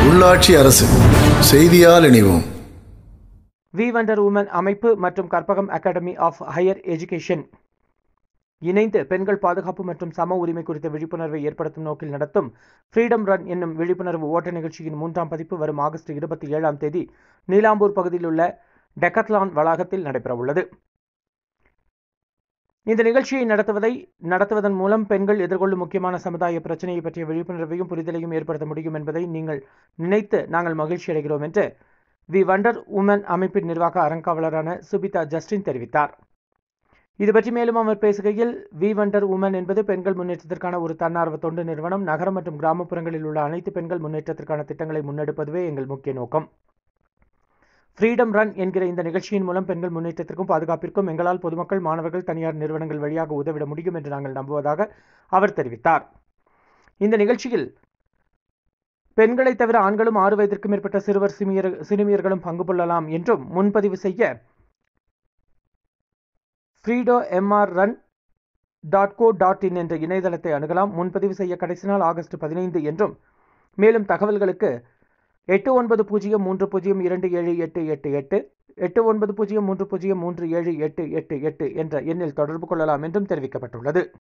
உள்ளாட்சி அரசு செய்தியால் இணைவோம் வி வண்டர் உமன் அமைப்பு மற்றும் Karpagam academy of higher education இணைந்து பெண்கள் பாதுகாப்பு மற்றும் சம உரிமை குறித்த விழிப்புணர்வை ஏற்படுத்தும் நோக்கில் நடத்தும் ஃப்ரீடம் ரன் என்னும் விழிப்புணர்வு ஓட்ட நிகழ்ச்சியின் மூன்றாம் பதிப்பு வரும் ஆகஸ்ட் இருபத்தி ஏழாம் தேதி நீலாம்பூர் பகுதியில் உள்ள டெக்கத்லான் வளாகத்தில் நடைபெறவுள்ளது இந்த நிகழ்ச்சியை நடத்துவதை நடத்துவதன் மூலம் பெண்கள் எதிர்கொள்ளும் முக்கியமான சமுதாய பிரச்சனையை பற்றிய விழிப்புணர்வையும் புரிதலையும் ஏற்படுத்த முடியும் என்பதை நீங்கள் நினைத்து நாங்கள் மகிழ்ச்சி அடைகிறோம் என்று வி வண்டர் உமன் அமைப்பின் நிர்வாக அறங்காவலரான சுபிதா ஜஸ்டின் தெரிவித்தார் இது பற்றி மேலும் அவர் பேசுகையில் வி வண்டர் உமன் என்பது பெண்கள் முன்னேற்றத்திற்கான ஒரு தன்னார்வ தொண்டு நிறுவனம் நகரம் மற்றும் கிராமப்புறங்களில் உள்ள அனைத்து பெண்கள் முன்னேற்றத்திற்கான திட்டங்களை முன்னெடுப்பதுவே எங்கள் முக்கிய நோக்கம் ஃப்ரீடம் ரன் என்கிற இந்த நிகழ்ச்சியின் மூலம் பெண்கள் முன்னேற்றத்திற்கும் பாதுகாப்பிற்கும் எங்களால் பொதுமக்கள் மாணவர்கள் தனியார் நிறுவனங்கள் வழியாக உதவிட முடியும் என்று நாங்கள் நம்புவதாக அவர் தெரிவித்தார் இந்த நிகழ்ச்சியில் பெண்களை தவிர ஆண்களும் ஆறு வயதிற்கு மேற்பட்ட சிறுவர் சிறுமியர் சிறுமியர்களும் பங்கு கொள்ளலாம் என்றும் முன்பதிவு செய்ய freedom run dot co dot in என்ற இணையதளத்தை அணுகலாம் முன்பதிவு செய்ய கடைசி நாள் ஆகஸ்ட் பதினைந்து என்றும் மேலும் தகவல்களுக்கு எட்டு ஒன்பது பூஜ்ஜியம் மூன்று பூஜ்ஜியம் இரண்டு ஏழு எட்டு எட்டு எட்டு எட்டு ஒன்பது பூஜ்ஜியம் மூன்று பூஜ்ஜியம் மூன்று ஏழு எட்டு எட்டு எட்டு என்ற எண்ணில் தொடர்பு கொள்ளலாம் என்றும் தெரிவிக்கப்பட்டுள்ளது